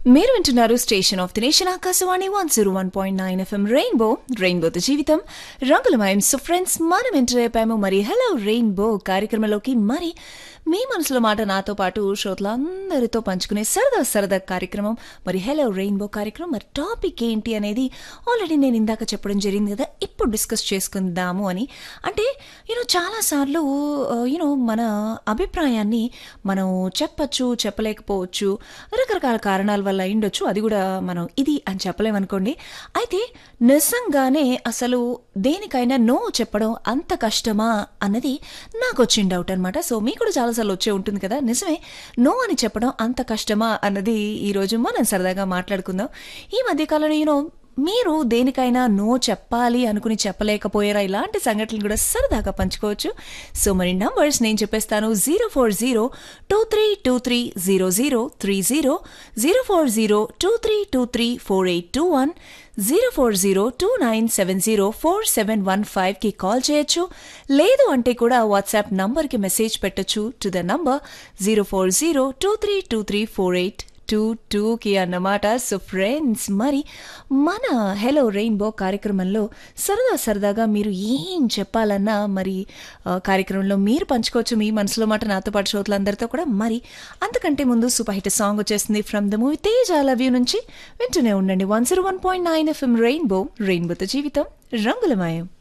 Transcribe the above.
మీరు వింటున్నారు station of the nation Akashvani one zero one point nine FM rainbow రెయిన్బోతో జీవితం రంగులమయం సో ఫ్రెండ్స్ మనం ఎంటర్ అయిపోయాము మరి హలో రెయిన్బో కార్యక్రమంలోకి మరి మీ మనసులో మాట నాతో పాటు శ్రోతలందరితో పంచుకునే సరదా సరదా కార్యక్రమం మరి హలో రెయిన్బో కార్యక్రమం మరి టాపిక్ ఏంటి అనేది ఆల్రెడీ నేను ఇందాక చెప్పడం జరిగింది కదా ఇప్పుడు డిస్కస్ చేసుకుందాము అని అంటే యూనో చాలాసార్లు యూనో మన అభిప్రాయాన్ని మనం చెప్పచ్చు చెప్పలేకపోవచ్చు రకరకాల కారణాల వల్ల అయిండొచ్చు అది కూడా మనం ఇది అని చెప్పలేమనుకోండి అయితే నిజంగానే అసలు దేనికైనా నో చెప్పడం అంత కష్టమా అన్నది నాకు వచ్చిన డౌట్ అనమాట సో మీకు కూడా చాలాసార్లు వచ్చే ఉంటుంది కదా నిజమే నో అని చెప్పడం అంత కష్టమా అన్నది ఈరోజు మనం సరదాగా మాట్లాడుకుందాం ఈ మధ్యకాలంలో యూనో మీరు దేనికైనా నో చెప్పాలి అనుకుని చెప్పలేకపోయారా ఇలాంటి సంఘటనలు కూడా సరదాగా పంచుకోవచ్చు సో మరి నంబర్స్ నేను చెప్పేస్తాను zero four zero two three two three zero zero three zero zero four zero two three two three four eight two one zero four zero two nine seven zero four seven one ఫైవ్కి call చేయొచ్చు లేదు అంటే కూడా WhatsApp నంబర్కి message పెట్టొచ్చు to the number zero four zero two three two three four eight two టూకి అన్నమాట so friends మరి మన హెలో రెయిన్బో కార్యక్రమంలో సరదా సరదాగా మీరు ఏం చెప్పాలన్నా మరి ఆ, కార్యక్రమంలో మీరు పంచుకోవచ్చు మీ మనసులో మాట నాతో పాటు శ్రోతలందరితో కూడా మరి అంతకంటే ముందు సూపర్ హిట్ సాంగ్ వచ్చేస్తుంది from the movie Tej I love you నుంచి వింటూనే ఉండండి one zero one point nine FM rainbow రెయిన్బోతో జీవితం రంగులమయం